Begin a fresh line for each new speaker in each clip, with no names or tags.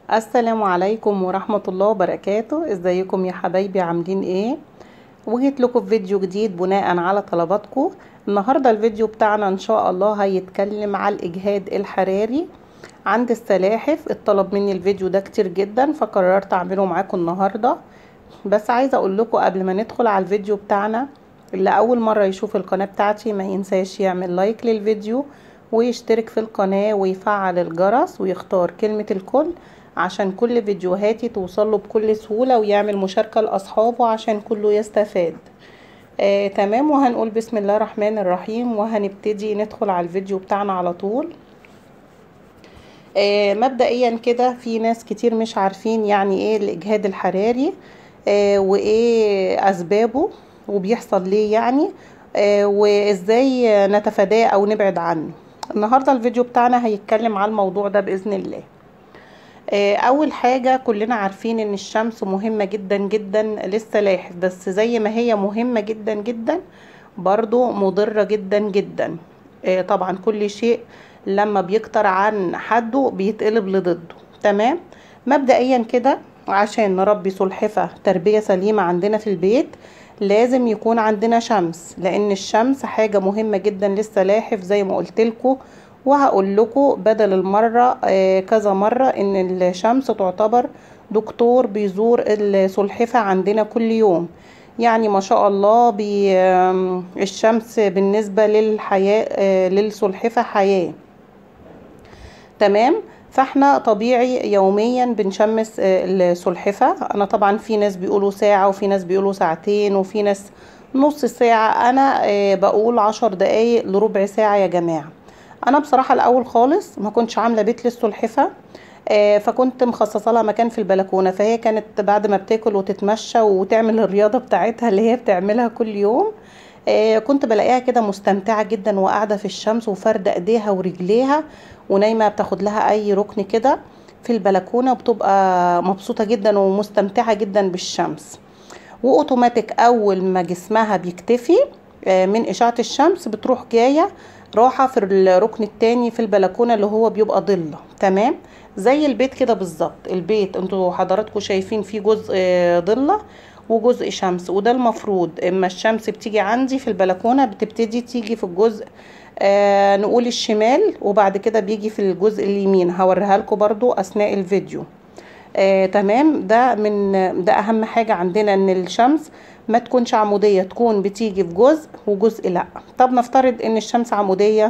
السلام عليكم ورحمة الله وبركاته ازيكم يا حبايبي عاملين ايه وجيت لكم في فيديو جديد بناء على طلباتكم النهاردة الفيديو بتاعنا ان شاء الله هيتكلم على الاجهاد الحراري عند السلاحف اتطلب مني الفيديو ده كتير جدا فقررت اعمله معاكم النهاردة بس عايزة اقول لكم قبل ما ندخل على الفيديو بتاعنا اللي اول مرة يشوف القناة بتاعتي ما ينساش يعمل لايك للفيديو ويشترك في القناة ويفعل الجرس ويختار كلمة الكل عشان كل فيديوهاتي توصله بكل سهولة ويعمل مشاركة لأصحابه عشان كله يستفاد آه تمام وهنقول بسم الله الرحمن الرحيم وهنبتدي ندخل على الفيديو بتاعنا على طول آه مبدئيا كده في ناس كتير مش عارفين يعني ايه الإجهاد الحراري آه وايه أسبابه وبيحصل ليه يعني آه وازاي نتفاداه او نبعد عنه النهاردة الفيديو بتاعنا هيتكلم على الموضوع ده بإذن الله اول حاجة كلنا عارفين ان الشمس مهمة جدا جدا للسلاحف بس زي ما هي مهمة جدا جدا برضو مضرة جدا جدا طبعا كل شيء لما بيكتر عن حده بيتقلب لضده تمام مبدئيا كده عشان نربي سلحفة تربية سليمة عندنا في البيت لازم يكون عندنا شمس لان الشمس حاجة مهمة جدا للسلاحف زي ما قلتلكوا وهقول لكم بدل المرة آه كذا مرة ان الشمس تعتبر دكتور بيزور السلحفة عندنا كل يوم يعني ما شاء الله بي الشمس بالنسبة للحياة آه للسلحفة حياة تمام فاحنا طبيعي يوميا بنشمس السلحفة انا طبعا في ناس بيقولوا ساعة وفي ناس بيقولوا ساعتين وفي ناس نص ساعة انا آه بقول عشر دقايق لربع ساعة يا جماعة انا بصراحه الاول خالص ما كنتش عامله بيت للسلحفه آه فكنت مخصصه لها مكان في البلكونه فهي كانت بعد ما بتاكل وتتمشى وتعمل الرياضه بتاعتها اللي هي بتعملها كل يوم آه كنت بلاقيها كده مستمتعه جدا وقاعده في الشمس وفارده ايديها ورجليها ونايمه بتاخد لها اي ركن كده في البلكونه وبتبقى مبسوطه جدا ومستمتعه جدا بالشمس واوتوماتيك اول ما جسمها بيكتفي آه من اشعه الشمس بتروح جايه راحه في الركن التاني في البلكونه اللي هو بيبقى ضله تمام زي البيت كده بالظبط البيت انتوا حضراتكم شايفين فيه جزء ضله وجزء شمس وده المفروض اما الشمس بتيجي عندي في البلكونه بتبتدي تيجي في الجزء آه نقول الشمال وبعد كده بيجي في الجزء اليمين هوريها لكم برضو اثناء الفيديو آه تمام ده من ده اهم حاجه عندنا ان الشمس ما تكونش عمودية تكون بتيجي في جزء وجزء لا طب نفترض ان الشمس عمودية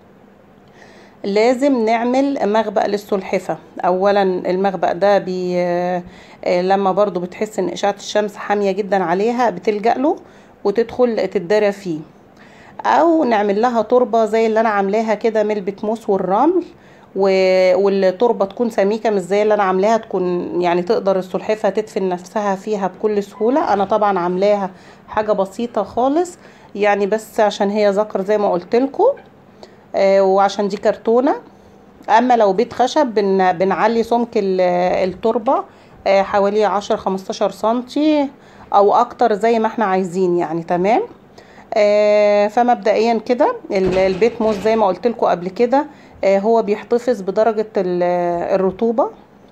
لازم نعمل مخبأ للسلحفة اولا المخبأ ده بي لما برضو بتحس ان اشعة الشمس حامية جدا عليها بتلجأ له وتدخل تتدرى فيه او نعمل لها تربة زي اللي انا عاملاها كده من البتموس والرمل والتربة تكون سميكة مش زي اللي انا عاملاها تكون يعني تقدر السلحفة تدفن نفسها فيها بكل سهولة انا طبعا عاملاها حاجة بسيطة خالص يعني بس عشان هي ذكر زي ما قلت لكم آه وعشان دي كرتونة اما لو بيت خشب بن بنعلي سمك التربة آه حوالي عشر خمستاشر سنتي او اكتر زي ما احنا عايزين يعني تمام آه فمبدئيا كده البيت موز زي ما قلت لكم قبل كده آه هو بيحتفظ بدرجة الرطوبة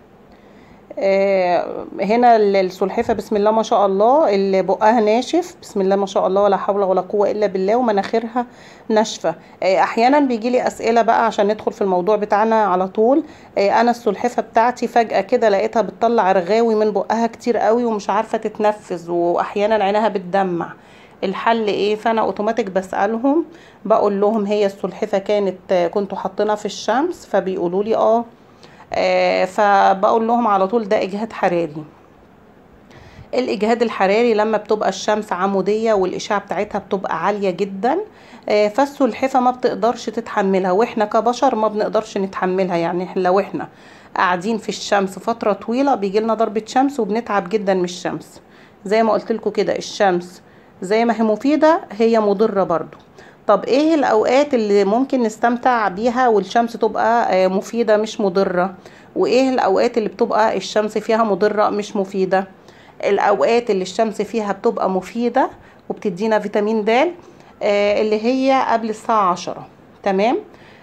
آه هنا السلحفة بسم الله ما شاء الله اللي بقها ناشف بسم الله ما شاء الله ولا حول ولا قوة الا بالله ومناخيرها ناشفة احيانا بيجي لي اسئلة بقى عشان ندخل في الموضوع بتاعنا على طول انا السلحفة بتاعتي فجأة كده لقيتها بتطلع رغاوي من بقها كتير قوي ومش عارفة تتنفس واحيانا عينها بتدمع الحل ايه فانا اوتوماتيك بسالهم بقول لهم هي السلحفه كانت كنتوا حاطينها في الشمس فبيقولوا لي اه, آه فبقول لهم على طول ده اجهاد حراري الاجهاد الحراري لما بتبقى الشمس عموديه والاشعه بتاعتها بتبقى عاليه جدا آه فالسلحفه ما بتقدرش تتحملها واحنا كبشر ما بنقدرش نتحملها يعني لو احنا قاعدين في الشمس فتره طويله بيجي لنا ضربه شمس وبنتعب جدا من الشمس زي ما قلت لكم كده الشمس زي ما هي مفيدة هي مضرة برضو طب ايه الاوقات اللي ممكن نستمتع بيها والشمس تبقى مفيدة مش مضرة وايه الاوقات اللي بتبقى الشمس فيها مضرة مش مفيدة الاوقات اللي الشمس فيها بتبقى مفيدة وبتدينا فيتامين د اللي هي قبل الساعة عشرة تمام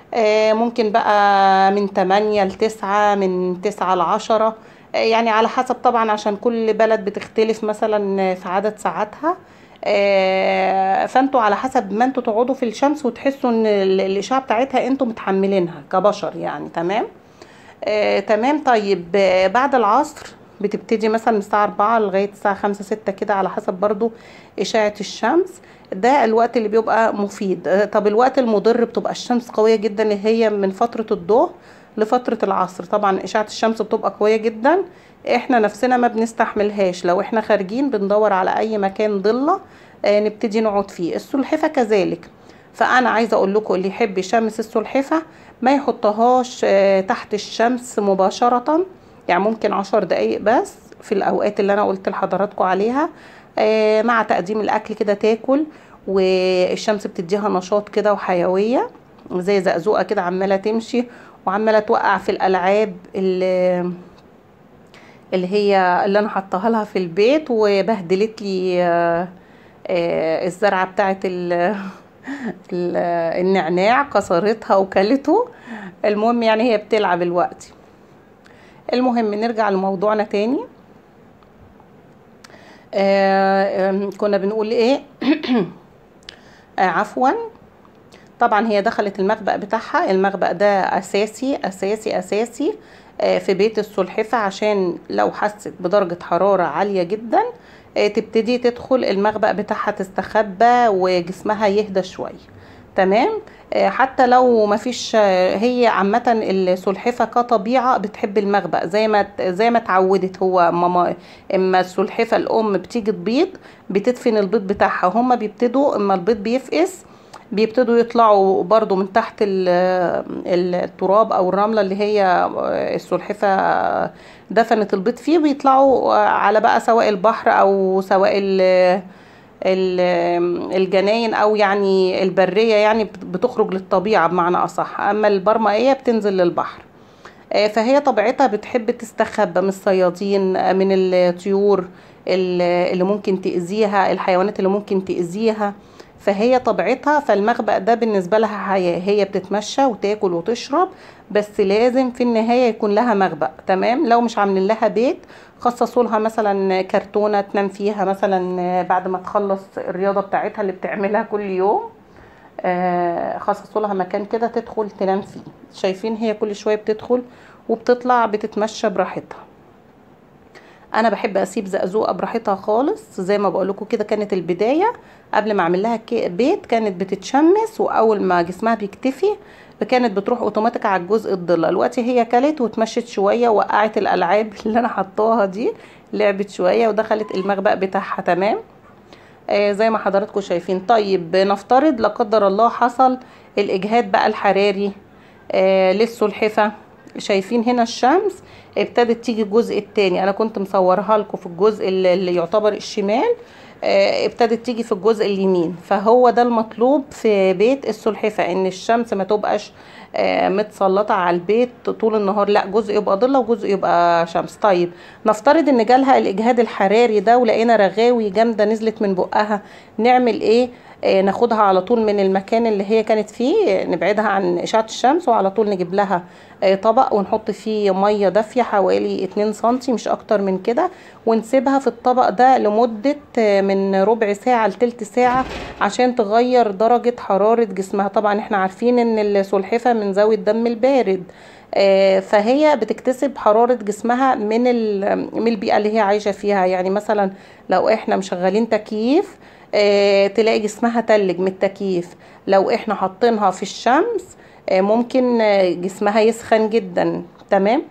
آه، ممكن بقى من 8 ل 9 من 9 ل 10 آه، يعني على حسب طبعا عشان كل بلد بتختلف مثلا في عدد ساعاتها آه، فانتوا على حسب ما انتوا تقعدوا في الشمس وتحسوا ان ال- الاشعه بتاعتها انتوا متحملينها كبشر يعني تمام آه، تمام طيب آه، بعد العصر بتبتدي مثلا من الساعة أربعة لغاية الساعة خمسة ستة كده على حسب برضو إشعة الشمس ده الوقت اللي بيبقى مفيد آه، طب الوقت المضر بتبقى الشمس قوية جدا اللي هي من فترة الظهر لفترة العصر طبعا إشعة الشمس بتبقى قوية جدا احنا نفسنا ما بنستحملهاش لو احنا خارجين بندور على أي مكان ضلة آه، نبتدي نقعد فيه السلحفة كذلك فانا عايزه اقول لكم اللي يحب يشمس السلحفه ما يحطهاش آه، تحت الشمس مباشره يعني ممكن عشر دقايق بس في الاوقات اللي انا قلت لحضراتكم عليها آه، مع تقديم الاكل كده تاكل والشمس بتديها نشاط كده وحيويه زي زقزوقه كده عماله تمشي وعماله توقع في الالعاب اللي اللي هي اللي انا حطاها لها في البيت وبهدلت لي آه، آه، الزرعه بتاعت ال- ال- النعناع كسرتها وكلته المهم يعني هي بتلعب الوقت المهم نرجع لموضوعنا تاني آه، آم، كنا بنقول ايه آه، عفوا طبعا هي دخلت المخبأ بتاعها المخبأ ده أساسي أساسي أساسي آه، في بيت السلحفة عشان لو حست بدرجة حرارة عالية جدا آه، تبتدي تدخل المخبأ بتاعها تستخبى وجسمها يهدى شوية تمام آه، حتى لو ما فيش آه، هي عامة السلحفة كطبيعة بتحب المخبأ زي ما زي ما اتعودت هو ماما اما السلحفة الام بتيجي تبيض بتدفن البيض بتاعها هما بيبتدوا اما البيض بيفقس بيبتدوا يطلعوا برضو من تحت ال- ال- التراب او الرملة اللي هي السلحفة دفنت البيض فيه بيطلعوا على بقى سواء البحر او سواء ال- ال- الجناين او يعني البرية يعني بت- بتخرج للطبيعة بمعنى اصح اما البرمائية بتنزل للبحر آه، فهي طبيعتها بتحب تستخبى من الصيادين آه، من الطيور ال- اللي ممكن تأذيها الحيوانات اللي ممكن تأذيها فهي طبيعتها فالمخبأ ده بالنسبة لها حياة هي بتتمشى وتاكل وتشرب بس لازم في النهاية يكون لها مخبأ تمام لو مش عاملين لها بيت خصصوا لها مثلا كرتونة تنام فيها مثلا آه، بعد ما تخلص الرياضة بتاعتها اللي بتعملها كل يوم آه، خصصوا لها مكان كده تدخل تنام فيه شايفين هي كل شويه بتدخل وبتطلع بتتمشى براحتها انا بحب اسيب زقزوقه براحتها خالص زي ما بقول لكم كده كانت البدايه قبل ما اعمل لها كي- بيت كانت بتتشمس واول ما جسمها بيكتفي كانت بتروح اوتوماتيك على الجزء الضلة دلوقتي هي كلت واتمشت شويه وقعت الالعاب اللي انا حطاها دي لعبت شويه ودخلت المخبأ بتاعها تمام آه زي ما حضراتكم شايفين طيب نفترض لا قدر الله حصل الاجهاد بقى الحراري آه للسلحفه شايفين هنا الشمس ابتدت تيجي الجزء التاني انا كنت مصورها لكم في الجزء اللي اللي يعتبر الشمال آه، ابتدت تيجي في الجزء اليمين فهو ده المطلوب في بيت السلحفة ان الشمس ما تبقاش آه، متسلطة على البيت طول النهار لا جزء يبقى ضلة وجزء يبقى شمس طيب نفترض ان جالها الاجهاد الحراري ده ولقينا رغاوي جامدة نزلت من بقها نعمل ايه آه، ناخدها على طول من المكان اللي هي كانت فيه آه، نبعدها عن اشعة الشمس وعلى طول نجيب لها آه، طبق ونحط فيه مية دافية حوالي 2 سنتي مش اكتر من كده ونسيبها في الطبق ده لمدة آه، من ربع ساعة لتلت ساعة عشان تغير درجة حرارة جسمها طبعا احنا عارفين ان السلحفة من ذوي الدم البارد آه، فهي بتكتسب حرارة جسمها من ال- من البيئة اللي هي عايشة فيها يعني مثلا لو احنا مشغلين تكييف آه، تلاقي جسمها تلج من التكييف لو احنا حاطينها في الشمس آه، ممكن آه، جسمها يسخن جدا تمام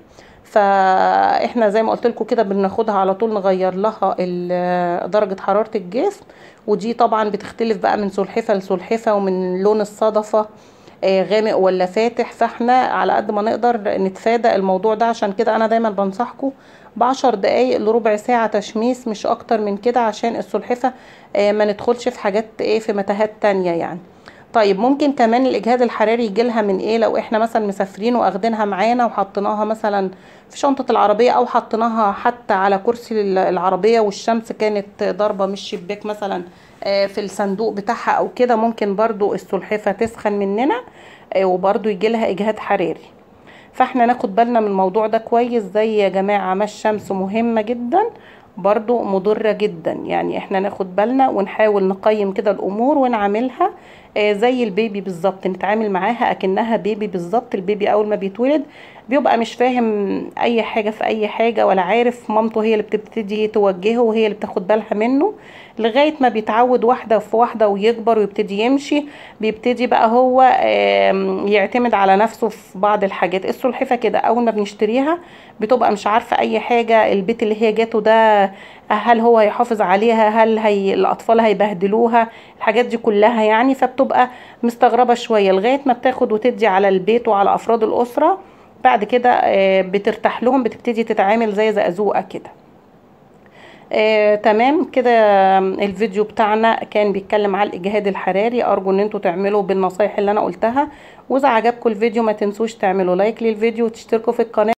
فاحنا زي ما قلت لكم كده بناخدها على طول نغير لها ال- درجة حرارة الجسم ودي طبعا بتختلف بقى من سلحفة لسلحفة ومن لون الصدفة آه، غامق ولا فاتح فاحنا على قد ما نقدر نتفادى الموضوع ده عشان كده انا دايما بنصحكم بعشر دقايق لربع ساعة تشميس مش اكتر من كده عشان السلحفة آه، ما ندخلش في حاجات ايه في متاهات تانية يعني طيب ممكن كمان الاجهاد الحراري يجيلها من ايه لو احنا مثلا مسافرين واخدينها معانا وحطيناها مثلا في شنطة العربية او حطيناها حتى على كرسي ال- العربية والشمس كانت ضاربة من الشباك مثلا آه، في الصندوق بتاعها او كده ممكن برضو السلحفة تسخن مننا آه، وبرضو يجي لها اجهاد حراري فاحنا ناخد بالنا من الموضوع ده كويس زي يا جماعة ما الشمس مهمة جدا برضو مضرة جدا يعني احنا ناخد بالنا ونحاول نقيم كده الامور ونعاملها آه، زي البيبي بالظبط نتعامل معاها اكنها بيبي بالظبط البيبي اول ما بيتولد بيبقى مش فاهم اي حاجة في اي حاجة ولا عارف مامته هي اللي بتبتدي توجهه وهي اللي بتاخد بالها منه لغاية ما بيتعود واحدة في واحدة ويكبر ويبتدي يمشي بيبتدي بقى هو آم، يعتمد على نفسه في بعض الحاجات السلحفة كده اول ما بنشتريها بتبقى مش عارفة اي حاجة البيت اللي هي جاته ده هل هو هيحافظ عليها هل هي الاطفال هيبهدلوها الحاجات دي كلها يعني فبتبقى مستغربة شوية لغاية ما بتاخد وتدي على البيت وعلى افراد الاسرة بعد كده آه، بترتاح لهم بتبتدي تتعامل زي زقزوقة كده آه، تمام كده الفيديو بتاعنا كان بيتكلم على الاجهاد الحراري ارجو ان انتوا تعملوا بالنصايح اللي انا قلتها واذا عجبكم الفيديو ما تنسوش تعملوا لايك للفيديو وتشتركوا في القناة